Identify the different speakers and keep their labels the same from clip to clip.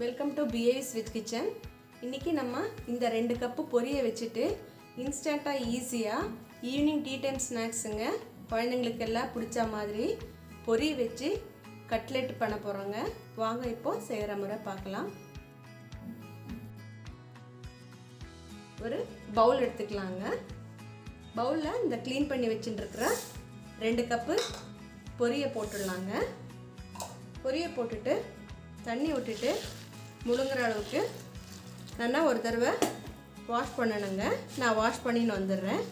Speaker 1: welcome to PS with kitchen இன்றைக்கி நம்ம இந்த ரெண்டு கப்பு பொரியை வச்சுட்டு இன்ஸ்டண்ட்டாக ஈஸியாக ஈவினிங் டீ டைம் ஸ்நாக்ஸுங்க குழந்தைங்களுக்கு எல்லாம் பிடிச்ச மாதிரி பொரி வச்சு கட்லெட் பண்ண போகிறோங்க வாங்க இப்போ செய்கிற முறை பார்க்கலாம் ஒரு பவுல் எடுத்துக்கலாங்க பவுலில் இந்த க்ளீன் பண்ணி வச்சுட்டுருக்கிற ரெண்டு கப்பு பொரியை போட்டுடலாங்க பொரியை போட்டுட்டு தண்ணி விட்டுட்டு முழுங்குற அளவுக்கு நல்லா ஒரு தடவை வாஷ் பண்ணணுங்க நான் வாஷ் பண்ணின்னு வந்துடுறேன்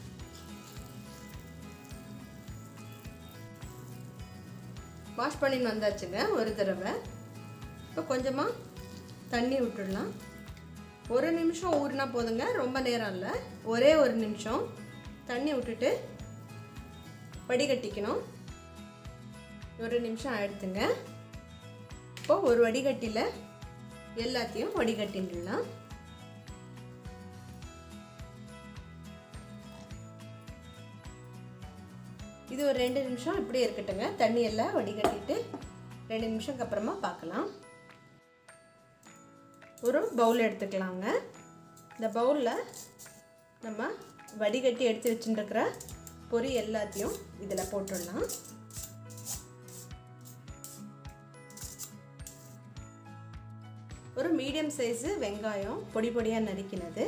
Speaker 1: வாஷ் பண்ணின்னு வந்தாச்சுங்க ஒரு தடவை இப்போ கொஞ்சமாக தண்ணி விட்டுடலாம் ஒரு நிமிஷம் ஊறினா போதுங்க ரொம்ப நேரம் இல்லை ஒரே ஒரு நிமிஷம் தண்ணி விட்டுட்டு வடிகட்டிக்கணும் ஒரு நிமிஷம் ஆயிடுத்துங்க இப்போ ஒரு வடிகட்டியில் எல்லாத்தையும் வடிகட்டிடலாம் இது ஒரு ரெண்டு நிமிஷம் இப்படியே இருக்கட்டுங்க தண்ணி எல்லாம் வடிகட்டிட்டு ரெண்டு நிமிஷம்க்கு அப்புறமா பார்க்கலாம் ஒரு பவுல் எடுத்துக்கலாங்க இந்த பவுலில் நம்ம வடிகட்டி எடுத்து வச்சுட்டுருக்கிற பொரி எல்லாத்தையும் இதில் போட்டுடலாம் ஒரு மீடியம் சைஸு வெங்காயம் பொடி பொடியாக நறுக்கினது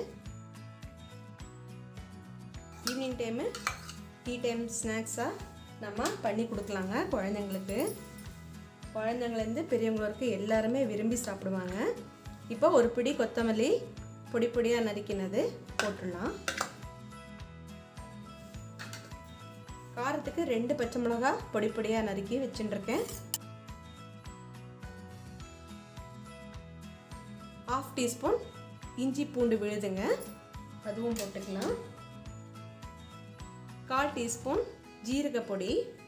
Speaker 1: ஈவினிங் டைமு டீ டைம் ஸ்நாக்ஸாக நம்ம பண்ணி கொடுக்கலாங்க குழந்தைங்களுக்கு குழந்தைங்கலேருந்து பெரியவங்க வரைக்கும் எல்லாருமே விரும்பி சாப்பிடுவாங்க இப்போ ஒரு பிடி கொத்தமல்லி பொடி பொடியாக நறுக்கினது போட்டுடலாம் காரத்துக்கு ரெண்டு பச்சை மிளகா பொடி பொடியாக நறுக்கி வச்சுட்டுருக்கேன் ஆஃப் டீஸ்பூன் இஞ்சி பூண்டு விழுதுங்க அதுவும் போட்டுக்கலாம் கால் டீஸ்பூன் ஜீரக பொடி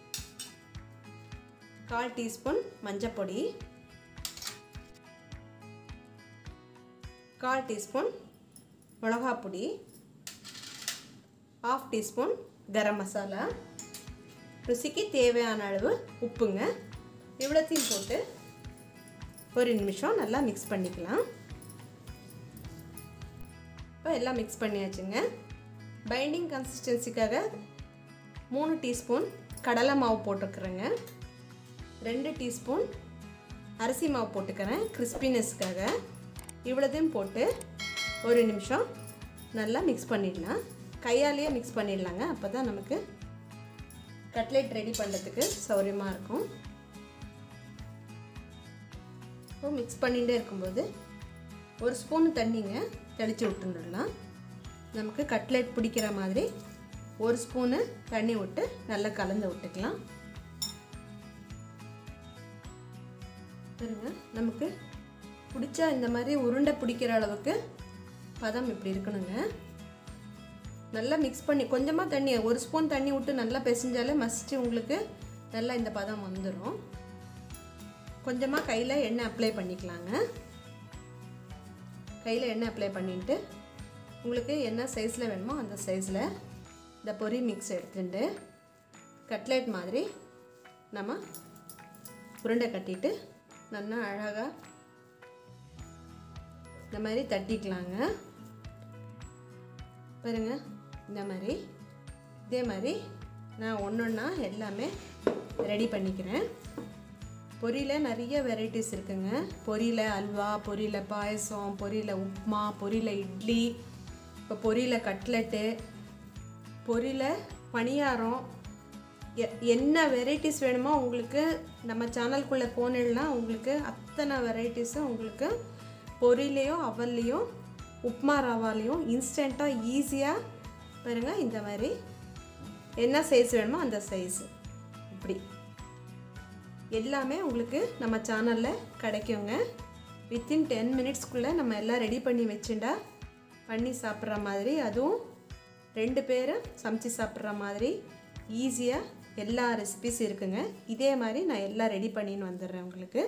Speaker 1: கால் டீஸ்பூன் மஞ்சப்பொடி கால் டீஸ்பூன் மிளகாப்பொடி ஆஃப் டீஸ்பூன் கரம் மசாலா ருசிக்கு தேவையான அளவு உப்புங்க இவ்வளோத்தையும் போட்டு ஒரு நிமிஷம் நல்லா மிக்ஸ் பண்ணிக்கலாம் இப்போ எல்லாம் மிக்ஸ் பண்ணியாச்சுங்க பைண்டிங் கன்சிஸ்டன்சிக்காக மூணு டீஸ்பூன் கடலை மாவு போட்டுக்கிறேங்க ரெண்டு டீஸ்பூன் அரிசி மாவு போட்டுக்கிறேன் கிறிஸ்பினஸ்க்காக இவ்வளோதையும் போட்டு ஒரு நிமிஷம் நல்லா மிக்ஸ் பண்ணிடலாம் கையாலேயே மிக்ஸ் பண்ணிடலாங்க அப்போ தான் நமக்கு கட்லெட் ரெடி பண்ணுறதுக்கு சௌரியமாக இருக்கும் இப்போ மிக்ஸ் பண்ணிகிட்டே இருக்கும்போது ஒரு ஸ்பூன் தண்ணிங்க தெளித்து விட்டுடலாம் நமக்கு கட்லெட் பிடிக்கிற மாதிரி ஒரு ஸ்பூனு தண்ணி விட்டு நல்லா கலந்து விட்டுக்கலாம் பாருங்க நமக்கு பிடிச்சா இந்த மாதிரி உருண்டை பிடிக்கிற அளவுக்கு பதம் இப்படி இருக்கணுங்க நல்லா மிக்ஸ் பண்ணி கொஞ்சமாக தண்ணி ஒரு ஸ்பூன் தண்ணி விட்டு நல்லா பிசைஞ்சாலே மஸ்ட்டு உங்களுக்கு நல்லா இந்த பதம் வந்துடும் கொஞ்சமாக கையில் எண்ணெய் அப்ளை பண்ணிக்கலாங்க கையில் எண்ணெய் அப்ளை பண்ணிவிட்டு உங்களுக்கு என்ன சைஸில் வேணுமோ அந்த சைஸில் இந்த பொரி மிக்ஸ் எடுத்துட்டு கட்லெட் மாதிரி நம்ம உருண்டை கட்டிட்டு நல்லா அழகாக இந்த மாதிரி தட்டிக்கலாங்க பாருங்க இந்த மாதிரி இதே மாதிரி நான் ஒன்று ஒன்றா எல்லாமே ரெடி பண்ணிக்கிறேன் பொரியில் நிறைய வெரைட்டிஸ் இருக்குங்க பொரியில் அல்வா பொரியில் பாயசம் பொரியில் உப்மா பொரியில் இட்லி இப்போ பொரியில் கட்லெட்டு பொரியில் பணியாரம் என்ன வெரைட்டிஸ் வேணுமோ உங்களுக்கு நம்ம சேனல்குள்ளே போனேன்னா உங்களுக்கு அத்தனை வெரைட்டிஸும் உங்களுக்கு பொரியிலையும் அவல்லையும் உப்மா ரவாலையும் இன்ஸ்டண்ட்டாக ஈஸியாக பாருங்கள் இந்த மாதிரி என்ன சைஸ் வேணுமோ அந்த சைஸு இப்படி எல்லாமே உங்களுக்கு நம்ம சேனலில் கிடைக்குங்க வித்தின் டென் மினிட்ஸ்க்குள்ளே நம்ம எல்லாம் ரெடி பண்ணி வச்சுட்டா பண்ணி சாப்பிட்ற மாதிரி அதுவும் ரெண்டு பேரும் சமைச்சு சாப்பிட்ற மாதிரி ஈஸியாக எல்லா ரெசிபிஸ் இருக்குங்க இதே மாதிரி நான் எல்லாம் ரெடி பண்ணின்னு வந்துடுறேன் உங்களுக்கு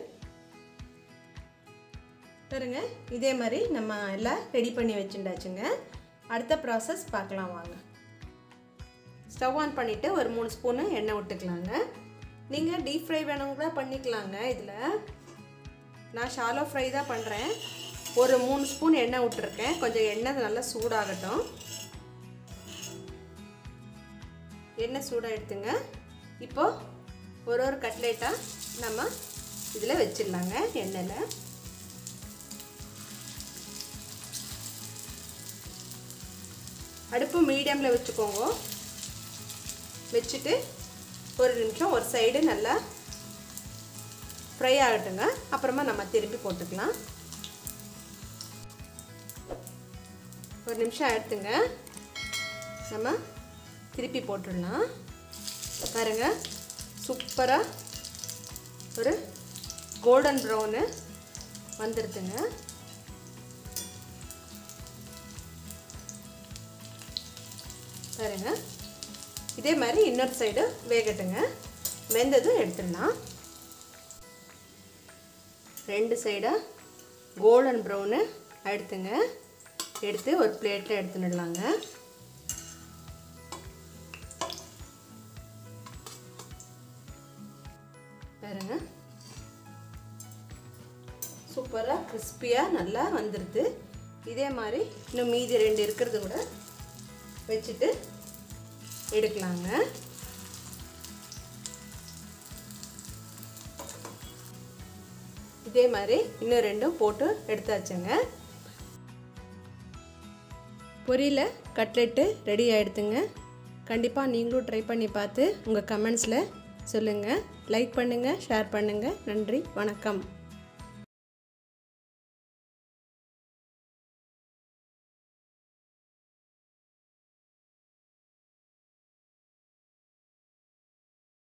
Speaker 1: பாருங்க இதே மாதிரி நம்ம எல்லாம் ரெடி பண்ணி வச்சுட்டாச்சுங்க அடுத்த ப்ராசஸ் பார்க்கலாம் வாங்க ஸ்டவ் ஆன் பண்ணிவிட்டு ஒரு மூணு ஸ்பூனு எண்ணெய் விட்டுக்கலாங்க நீங்கள் டீப் ஃப்ரை வேணும் கூட பண்ணிக்கலாங்க இதில் நான் ஷாலோ ஃப்ரை தான் பண்ணுறேன் ஒரு மூணு ஸ்பூன் எண்ணெய் விட்டுருக்கேன் கொஞ்சம் எண்ணெய் நல்லா சூடாகட்டும் எண்ணெய் சூடாக எடுத்துங்க இப்போது ஒரு ஒரு கட்லேட்டாக நம்ம இதில் வச்சிடலாங்க எண்ணெயில் அடுப்பு மீடியமில் வச்சுக்கோங்க வச்சுட்டு ஒரு நிமிஷம் ஒரு சைடு நல்லா ஃப்ரை ஆகட்டுங்க அப்புறமா நம்ம திருப்பி போட்டுக்கலாம் ஒரு நிமிஷம் எடுத்துங்க நம்ம திருப்பி போட்டுடலாம் பாருங்க சூப்பராக ஒரு கோல்டன் ப்ரௌனு வந்துடுதுங்க பாருங்க இதே மாதிரி இன்னொரு சைடு வேகட்டுங்க வெந்ததும் எடுத்துடலாம் ரெண்டு சைடாக கோல்டன் ப்ரௌனு எடுத்துங்க எடுத்து ஒரு பிளேட்டில் எடுத்துடலாங்க பாருங்க சூப்பராக கிறிஸ்பியாக நல்லா வந்துடுது இதே மாதிரி இன்னும் மீதி ரெண்டு இருக்கிறது கூட வச்சுட்டு எடுக்கலாங்க இதே மாதிரி இன்னும் ரெண்டும் போட்டு எடுத்தாச்சுங்க பொரியல கட்லெட்டு ரெடி ஆகிடுதுங்க கண்டிப்பாக நீங்களும் ட்ரை பண்ணி பார்த்து உங்கள் கமெண்ட்ஸில் சொல்லுங்கள் லைக் பண்ணுங்கள் ஷேர் பண்ணுங்கள் நன்றி வணக்கம்